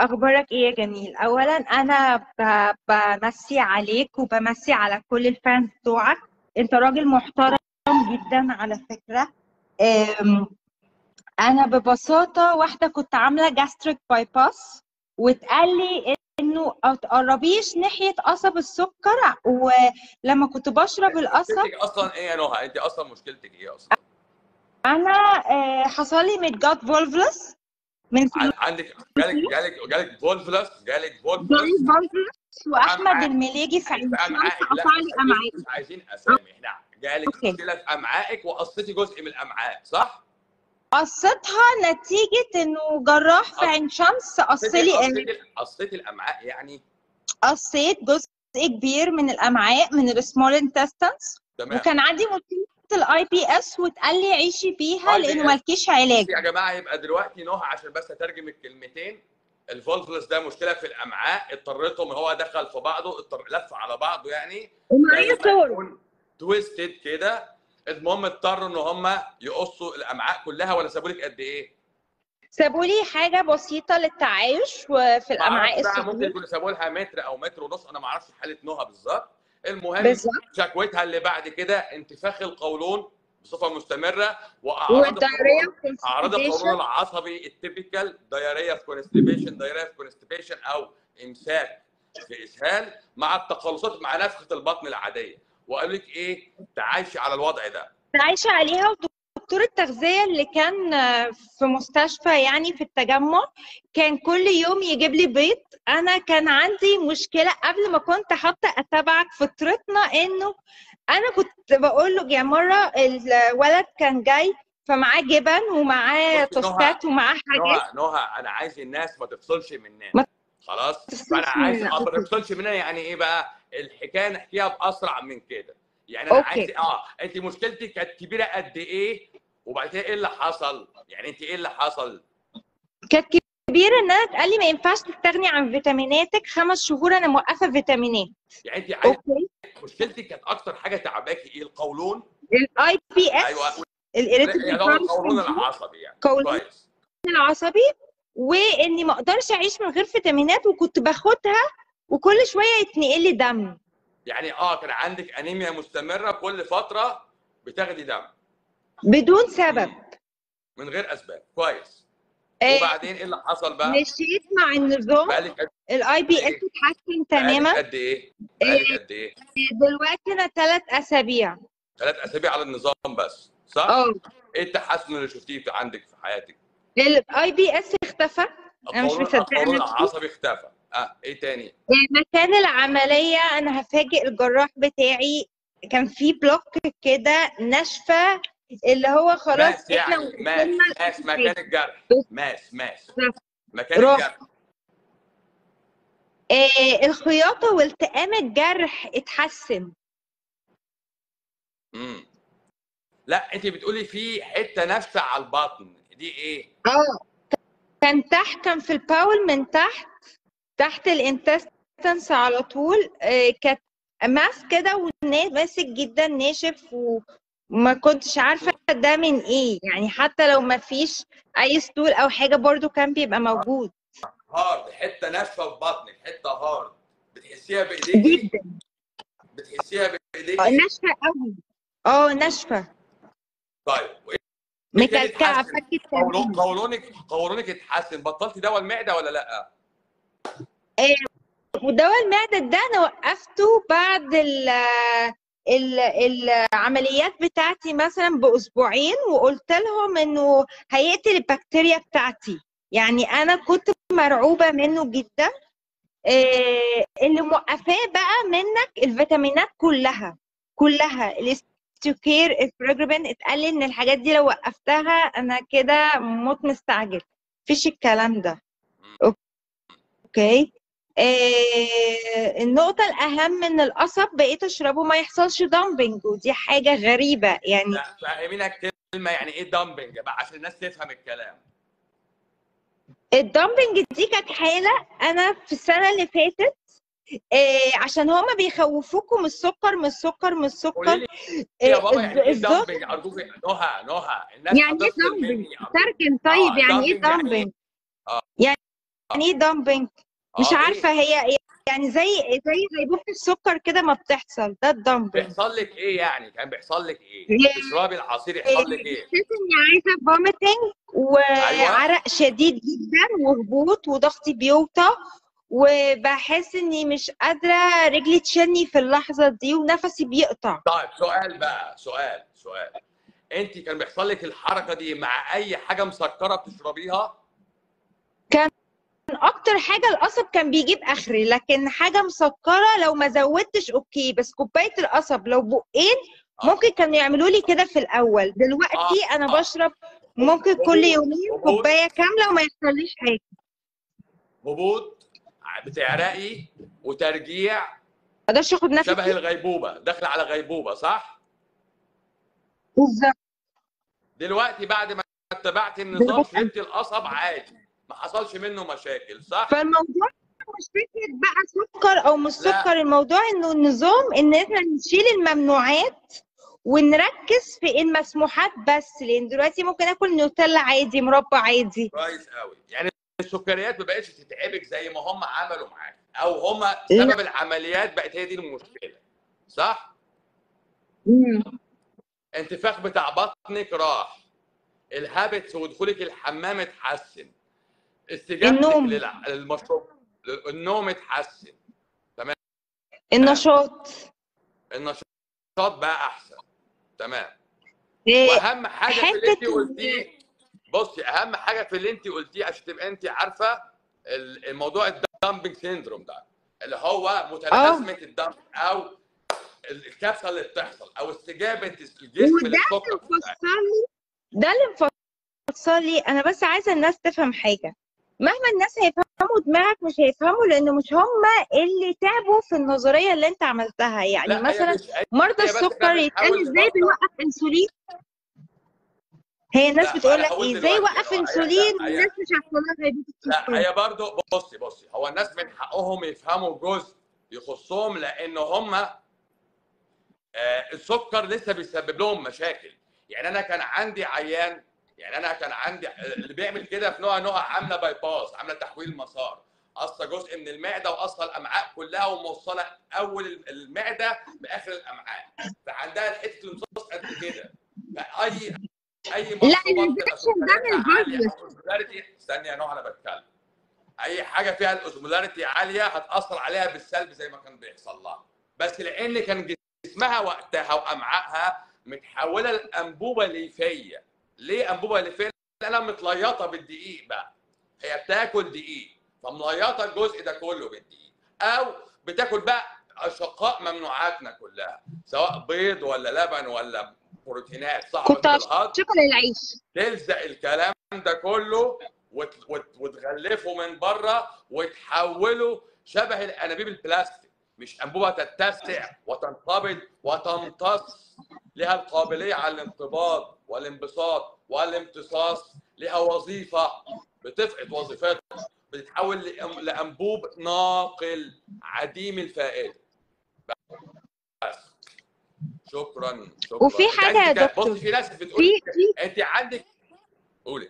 اخبارك ايه يا جميل اولا انا ب- بمسي عليك وبمسي على كل الفانز بتوعك انت راجل محترم جدا على فكرة أم، انا ببساطة واحدة كنت عاملة جاستريك باي باس واتقال لي انه ما تقربيش ناحية قصب السكر ولما كنت بشرب القصب مشكلتك اصلا ايه يا نهى انت اصلا مشكلتك ايه اصلا انا آه، حصل لي ميدجات فولفلس من عن- عندك جالك جالك جالك فولفلس جالك جالي فولفلس فولفلس واحمد أمعاء. المليجي في عين في شمس امعائك لا قطع لي مش امعائي عايزين- مش عايزين اسامي احنا جالك أوكي. مشكله في امعائك وقصيتي جزء من الامعاء صح؟ قصتها نتيجة انه جراح في عين شمس قص لي قصيتي قصيتي الامعاء يعني قصيت جزء كبير من الامعاء من السمول انتستنس تمام وكان عندي مشكلة الاي بي اس واتقال لي عيشي بيها IBS. لانه مالكيش علاج يا جماعه يبقى دلوقتي نهى عشان بس اترجم الكلمتين الفولفلس ده مشكله في الامعاء اضطريتهم هو دخل في بعضه اضطر لف على بعضه يعني ومعايا صور تويستد كده المهم اضطروا ان هم يقصوا الامعاء كلها ولا سابوا لك قد ايه؟ سابوا لي حاجة بسيطة للتعايش وفي ما الامعاء اعرفش بقى ممكن السفلية يكونوا سابوا لها متر او متر ونص انا ما اعرفش حاله نهى بالظبط المهم بالظبط شكوتها اللي بعد كده انتفاخ القولون بصفه مستمره واعراض والدايريا القولون اعراض القولون العصبي التيبيكال دايريا في كونستيبيشن دايريا في كونستيبيشن او امساك في اسهال مع التقلصات مع نفخه البطن العاديه وقالوا لك ايه تعايشي على الوضع ده عايشة عليها ودكتور التغذية اللي كان في مستشفى يعني في التجمع كان كل يوم يجيب لي بيض أنا كان عندي مشكلة قبل ما كنت حاطة أتابعك فطرتنا إنه أنا كنت بقول له يعني مرة الولد كان جاي فمعاه جبن ومعاه بصي نهى، توستات ومعاه حاجات نهى نهى انا عايز الناس ما تفصلش مننا ما خلاص تفصلش فانا عايز مننا، اه ما أوكي. تفصلش مننا يعني ايه بقى الحكايه نحكيها باسرع من كده يعني انا أوكي. عايز اه انت مشكلتك كانت كبيره قد ايه وبعد كده ايه اللي حصل يعني انت ايه اللي حصل كانت كبيرة إن أنا اتقال لي ما ينفعش تستغني عن فيتاميناتك خمس شهور أنا موقفة فيتامينات يعني انت عايز أوكي مشكلتك كانت اكتر حاجه تعباكي ايه القولون الاي بي اس ايوه الاريتيبل يعني هو القولون العصبي يعني قولون كويس العصبي واني ما اقدرش اعيش من غير فيتامينات وكنت باخدها وكل شويه يتنقل لي دم يعني اه كان عندك انيميا مستمره كل فتره بتاخدي دم بدون سبب من غير اسباب كويس آه، وبعدين ايه اللي حصل بقى؟ مشيت مع النظام بقالك قد الاي بي اس إيه؟ اتحسن بقالك تماما قد ايه؟ بقالك قد ايه؟ دلوقتي انا ثلاث اسابيع ثلاث اسابيع على النظام بس صح؟ اه ايه التحسن اللي شفتيه في عندك في حياتك؟ الاي بي اس اختفى أنا مش القولون مصدقة القولون نفسي. العصبي اختفى اه ايه تاني؟ مكان العمليه انا هفاجئ الجراح بتاعي كان في بلوك كده ناشفه اللي هو خلاص ماس احنا يعني ماس وصلنا ماس مكان الجرح ماس ماس مكان روح. الجرح آه الخياطه والتئام الجرح اتحسن امم لا انت بتقولي في حته ناشفه على البطن دي ايه؟ اه كان تحت كان في الباول من تحت تحت الانتستنس على طول آه، كانت ماس كده وماسك جدا ناشف وما كنتش عارفة ده من ايه يعني حتى لو ما فيش اي ستول او حاجة برضو كان بيبقى موجود هارد حته ناشفه في بطنك حته هارد بتحسيها بايديكي؟ جدا بتحسيها آه، بايديكي؟ ناشفة قوي اه ناشفة طيب وإيه تاني مكلكعة اتحسن؟ فكت قولون تماما. قولونك قولونك اتحسن بطلتي دواء المعده ولا لا؟ ودواء المعدة ده أنا وقفته بعد ال ال العمليات بتاعتي مثلا بأسبوعين وقلت لهم إنه هيقتل البكتيريا بتاعتي يعني أنا كنت مرعوبة منه جدا إيه اللي موقفاه بقى منك الفيتامينات كلها كلها الاستيوكير البروجرابين اتقال لي إن الحاجات دي لو وقفتها أنا كده موت مستعجل مفيش الكلام ده اوكي آه النقطة الأهم من القصب بقيت أشربه ما يحصلش دامبنج ودي حاجة غريبة يعني لا فهمينا كلمه يعني ايه دامبنج بقى عشان الناس تفهم الكلام الدامبنج دي كانت حالة أنا في السنة اللي فاتت آه عشان هما بيخوفوكوا من السكر من السكر من السكر قولي لي يا بابا آه، يعني ايه الظهر دامبنج ارجوك نهى نهى الناس يعني ايه هتفصل دامبنج مني ترجم طيب آه، يعني ايه dumping يعني إيه؟ دامبنج آه. يعني يعني ايه دامبنج مش آه، عارفه هي يعني زي زي غيبوبة السكر كده ما بتحصل ده الدامبنج بيحصل لك ايه يعني كان بيحصل لك ايه هي- تشربي العصير يحصل لك ايه بحس اني عايزه فوميتنج وعرق شديد جدا وهبوط وضغطي بيوطى وبحس اني مش قادره رجلي تشني في اللحظه دي ونفسي بيقطع طيب سؤال بقى سؤال سؤال انت كان بيحصل لك الحركه دي مع اي حاجه مسكره بتشربيها اكتر حاجه القصب كان بيجيب اخري لكن حاجه مسكره لو ما زودتش اوكي بس كوبايه القصب لو بقين آه. ممكن كانوا يعملوا لي كده في الاول دلوقتي آه. انا آه. بشرب ممكن كل يومين هبوط. كوبايه كامله وما يحصليش حاجه هبوط بتعرقي وترجيع ما اقدرش اخد نفسي شبه الغيبوبه داخله على غيبوبه صح بالظبط دلوقتي بعد ما اتبعتي النظام شربتي القصب عادي ما حصلش منه مشاكل صح فالموضوع مش فكره بقى سكر او مش لا. سكر الموضوع انه النظام ان احنا نشيل الممنوعات ونركز في المسموحات بس لان دلوقتي ممكن اكل نوتيلا عادي مربى عادي كويس قوي يعني السكريات ما بقتش تتعبك زي ما هم عملوا معاك او هم سبب العمليات بقت هي دي المشكله صح انتفاخ بتاع بطنك راح الهابتس ودخولك الحمام اتحسن استجابتك النوم. للع- للمشروب النوم اتحسن النشاط النشاط بقى احسن تمام إيه، واهم حاجه في اللي انت حتة قلتيه بصي اهم حاجه في اللي انت قلتيه عشان تبقى انت عارفه ال- الموضوع الدامبنج سيندروم ده اللي هو متلازمه الدمب او الكبسه اللي بتحصل او استجابه الجسم وده للسكر بتاعك. مفصل لي ده اللي مفصل لي انا بس عايزه الناس تفهم حاجه مهما الناس هيفهموا دماغك مش هيفهموا لان مش هم اللي تعبوا في النظريه اللي انت عملتها يعني لا، هي مثلا مش- هي مرضى بس إحنا السكر يتقال بنحاول ازاي نفكر. بيوقف انسولين هي الناس لا، بتقول أنا لك هقول ايه ازاي دلوقتي يوقف هو- هي- انسولين لا، هي- والناس مش عارفه لها غيبوبه لا السكر هي برضو بصي بصي هو الناس من حقهم يفهموا جزء يخصهم لان هم آه، السكر لسه بيسبب لهم مشاكل يعني انا كان عندي عيان يعني انا كان عندي اللي بيعمل كده في نوع نوع عامله باي باس عامله تحويل مسار قصه جزء من المعده وقصه الامعاء كلها وموصله اول المعده باخر الامعاء فعندها الحته الامتصاص قد كده فاي اي لا، مشروبات الانفكشن ده من سكرياتها عالية الفيروس. أو osmolarity- استني يا نوع انا بتكلم اي حاجه فيها الاوزمولاريتي عاليه هتاثر عليها بالسلب زي ما كان بيحصل لها بس لان كان جسمها وقتها وامعائها متحوله لانبوبه ليفيه ليه انبوبه ليفيه لانها متليطه بالدقيق بقى هي بتاكل دقيق فمليطه الجزء ده كله بالدقيق او بتاكل بقى اشقاء ممنوعاتنا كلها سواء بيض ولا لبن ولا بروتينات صعبه كنت الهضم شكل العيش تلزق الكلام ده كله وت- وت- وتغلفه من بره وتحوله شبه الانابيب البلاستيك مش انبوبه تتسع وتنقبض وتمتص لها القابليه على الانقباض والانبساط والامتصاص لها وظيفه بتفقد وظيفتها بتتحول لأم- لانبوب ناقل عديم الفائده بس شكرا شكرا وفي أنت حاجة يا عندك- دكتور. بص في ناس بتقول في في انت عندك قولي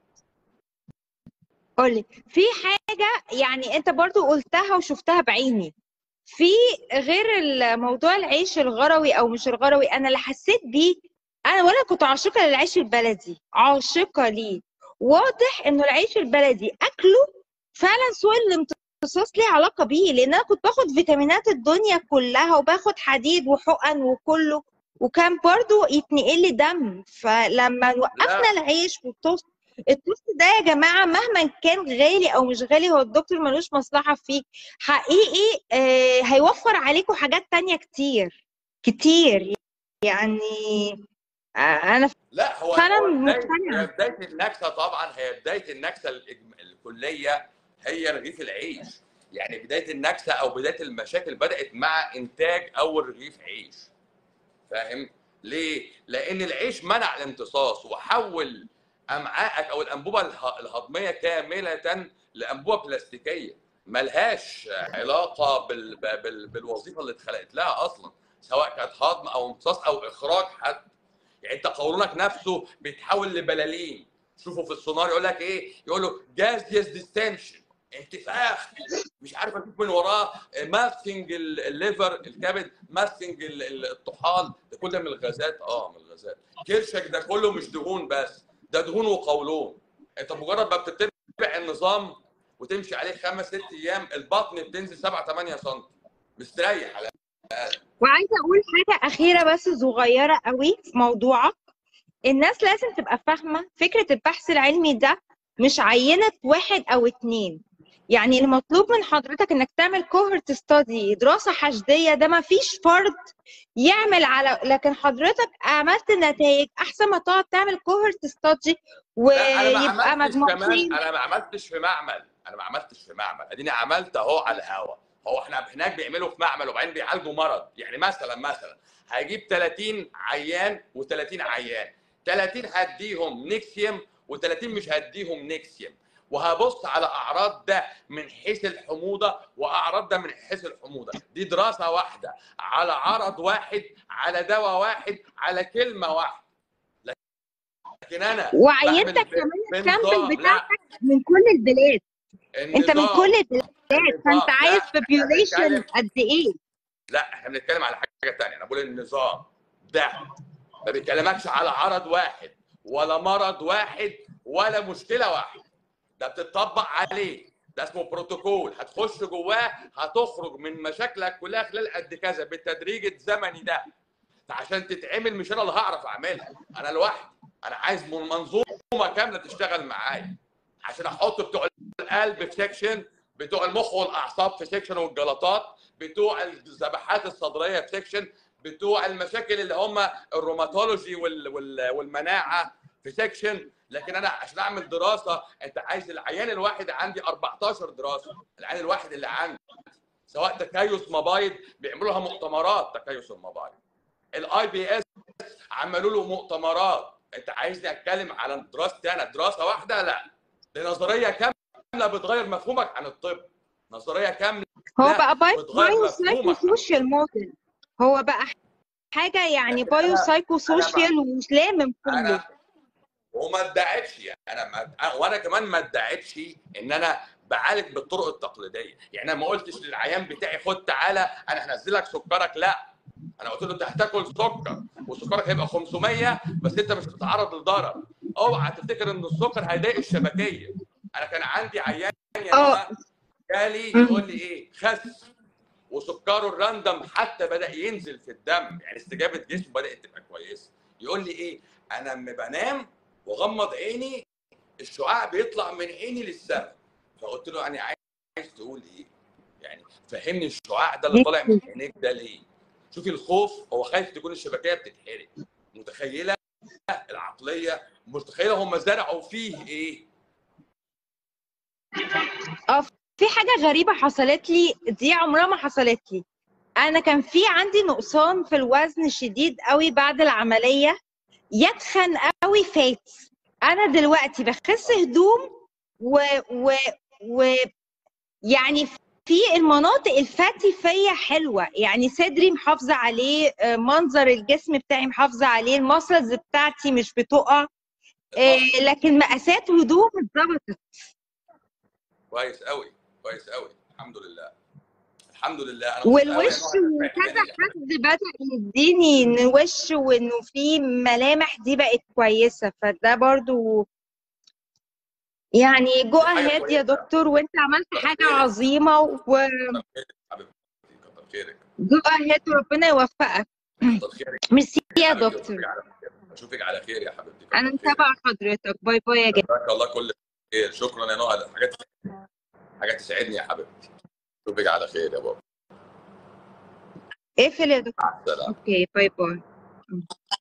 قولي في حاجة يعني انت برضو قلتها وشفتها بعيني في غير الموضوع العيش الغروي او مش الغروي انا اللي حسيت بيه انا وانا كنت عاشقة للعيش البلدي عاشقة ليه واضح انه العيش البلدي اكله فعلا سوء الامتصاص ليه علاقة بيه لان انا كنت باخد فيتامينات الدنيا كلها وباخد حديد وحقن وكله وكان برضو يتنقل لي دم فلما وقفنا العيش والتوست التوست ده يا جماعه مهما كان غالي او مش غالي هو الدكتور ملوش مصلحه فيه حقيقي آه هيوفر عليكم حاجات تانية كتير كتير يعني آه انا لا هو فعلاً هو بداية, مقتنعة. هي بدايه النكسه طبعا هي بدايه النكسه الإجم- الكليه هي رغيف العيش يعني بدايه النكسه او بدايه المشاكل بدات مع انتاج اول رغيف عيش فاهم ليه لان العيش منع الامتصاص وحول امعائك او الانبوبه اله- الهضميه كامله لانبوبه بلاستيكيه ملهاش علاقه بال... بال... بالوظيفه اللي اتخلقت لها اصلا سواء كانت هضم او امتصاص او اخراج حتى يعني انت قولونك نفسه بيتحول لبلالين شوفوا في السونار يقول لك ايه يقول له جازيوس ديستنشن انتفاخ مش عارف اشوف من وراه ماسكينج الليفر الكبد ماسكينج الطحال ده كله من الغازات اه من الغازات كرشك ده كله مش دهون بس ده دهون وقولون انت مجرد ما بتتبع النظام وتمشي عليه خمس ست ايام البطن بتنزل 7 8 سم مستريح على وعايزه اقول حاجه اخيره بس صغيره قوي في موضوعك الناس لازم تبقى فاهمه فكره البحث العلمي ده مش عينه واحد او اتنين يعني المطلوب من حضرتك انك تعمل كوهورت ستادي دراسه حشديه ده ما فيش فرد يعمل على لكن حضرتك عملت نتائج احسن ما تقعد تعمل كوهورت ستادي ويبقى مجموعتين انا ما عملتش في معمل انا ما عملتش في معمل اديني عملت اهو على الهوا هو احنا هناك بيعملوا في معمل وبعدين بيعالجوا مرض يعني مثلا مثلا هيجيب 30 عيان و30 عيان 30 هديهم نيكسيوم و30 مش هديهم نيكسيوم وهبص على اعراض ده من حيث الحموضه واعراض ده من حيث الحموضه دي دراسه واحده على عرض واحد على دواء واحد على كلمه واحده لكن انا وعينتك كمان السامبل بتاعتك من كل البلاد انت من كل البلاد فانت عايز بوبيوليشن قد ايه لا احنا بنتكلم على حاجه ثانيه انا بقول النظام ده ما بيكلمكش على عرض واحد ولا مرض واحد ولا مشكله واحده ده بتطبق عليه ده اسمه بروتوكول هتخش جواه هتخرج من مشاكلك كلها خلال قد كذا بالتدريج الزمني ده عشان تتعمل مش انا اللي هعرف اعملها انا لوحدي انا عايز منظومه كامله تشتغل معايا عشان احط بتوع القلب في سيكشن بتوع المخ والاعصاب في سيكشن والجلطات بتوع الذبحات الصدريه في سيكشن بتوع المشاكل اللي هم الروماتولوجي وال وال والمناعه في سيكشن لكن انا عشان اعمل دراسه انت عايز العيان الواحد عندي 14 دراسه العيان الواحد اللي عندي سواء تكيس مبايض بيعملوا لها مؤتمرات تكيس المبايض الاي بي اس عملوا له مؤتمرات انت عايزني اتكلم على دراستي انا دراسه واحده لا دي نظريه كامله بتغير مفهومك عن الطب نظريه كامله هو بقى بايو سايكو سوشيال موديل هو بقى حاجه يعني بايو سايكو سوشيال ومش لامم كله وما ادعتش يعني انا ما وانا كمان ما ادعتش ان انا بعالج بالطرق التقليديه يعني انا ما قلتش للعيان بتاعي خد تعالى انا هنزلك سكرك لا انا قلت له انت هتاكل سكر وسكرك هيبقى 500 بس انت مش هتتعرض للضرر اوعى تفتكر ان السكر هيضايق الشبكيه انا كان عندي عيان يعني جالي يقول لي ايه خس وسكره الراندم حتى بدا ينزل في الدم يعني استجابه جسمه بدات تبقى كويسه يقول لي ايه انا لما بنام واغمض عيني الشعاع بيطلع من عيني للسماء فقلت له يعني عايز تقول ايه يعني فهمني الشعاع ده اللي طالع من عينيك ده ليه شوفي الخوف هو خايف تكون الشبكيه بتتحرق متخيله العقليه متخيله هم زرعوا فيه ايه اه في حاجه غريبه حصلت لي دي عمرها ما حصلت لي انا كان في عندي نقصان في الوزن شديد قوي بعد العمليه يتخن قوي فات انا دلوقتي بخس هدوم و و و يعني في المناطق الفاتي فيا حلوه يعني صدري محافظه عليه منظر الجسم بتاعي محافظه عليه المسلز بتاعتي مش بتقع لكن مقاسات هدوم اتظبطت كويس قوي كويس قوي الحمد لله الحمد لله انا والوش كذا حد بدا يديني ان وش وانه في ملامح دي بقت كويسه فده برضو يعني جو اهيد يا دكتور وانت عملت حاجه عظيمه و كتر خيرك جو اهيد وربنا يوفقك كتر خيرك ميرسي يا دكتور اشوفك على خير يا حبيبتي انا متابعه حضرتك باي باي يا جدع جزاك الله كل خير شكرا يا نهى حاجات حاجات تسعدني يا حبيبتي اشوفك على خير يا بابا اقفل يا دكتور مع السلامه اوكي باي باي